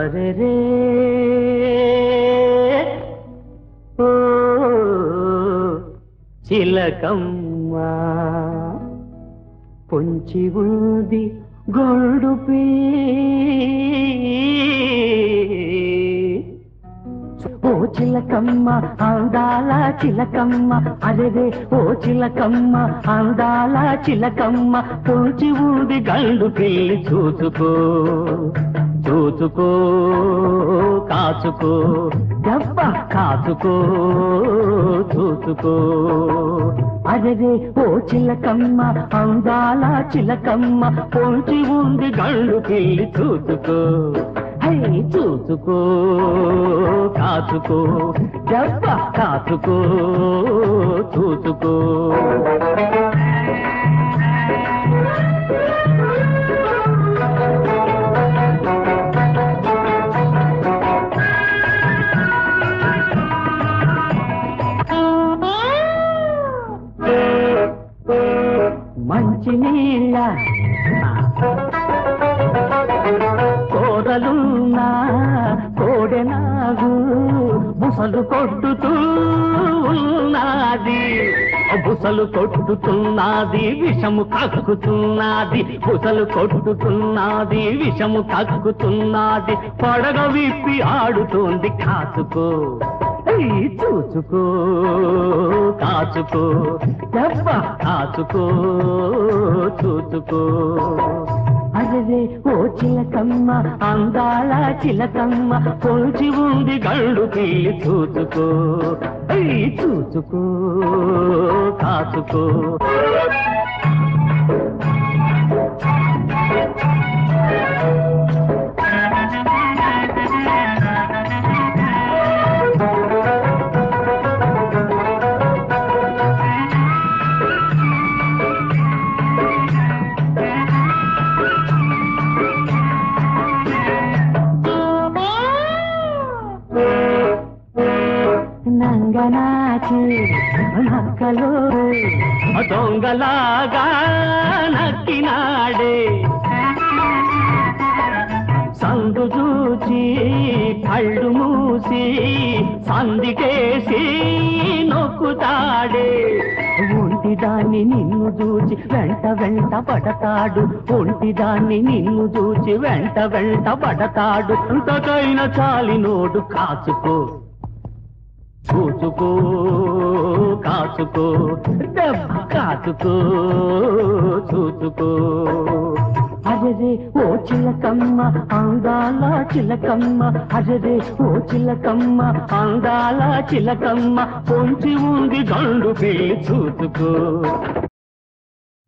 అరెరే ఓ చిలకమ్మ పొంచి ఉంది గొల్డు ఓ చిలకమ్మ అందాల చిలకమ్మ అరెరే ఓ చిలకమ్మ అందాల చిలకమ్మ పొంచి ఉంది గండు పిల్లి చూసుకో చూసుకో కాచుకో దెబ్బ కాచుకో చూసుకో అరెరే ఓ చిలకమ్మ అందాల చిలకమ్మ పొంచి ఉంది గండు పిల్లి చూసుకో హై చూసుకో కాచుకో దెబ్బ కాచుకో చూసుకో మంచి నీళ్ళ కోరలున్నా కోడెనాగు బుసలు కొట్టుతూ ఉన్నది బుసలు కొట్టుతున్నది విషము కక్కుతున్నది బుసలు కొట్టుతున్నది విషము కక్కుతున్నది పడగ విప్పి ఆడుతోంది కాచుకో ఏయ్, చూసుకో కాచుకో దెబ్బ కాచుకో చూసుకో అదే ఓ చిలకమ్మ అందాల చిలకమ్మ పొంచి ఉంది గళ్ళు పిల్లి చూసుకో ఏయ్, చూసుకో కాచుకో నంగనాచి నక్కలు దొంగలాగా నక్కినాడే సందు చూచి కళ్ళు మూసి సందికేసి నొక్కుతాడే ఒంటిదాన్ని నిన్ను చూచి వెంట వెంట పడతాడు ఒంటిదాన్ని నిన్ను చూచి వెంట వెంట పడతాడు అంతకైన చాలినోడు కాచుకో చూచుకో కాచుకో దెబ్బ కాచుకో చూచుకో అజరే ఓ చిలకమ్మ అందాల చిలకమ్మ అజరే ఓ చిలకమ్మ అందాల చిలకమ్మ పొంచి ఉంది గండు పిల్లి చూచుకో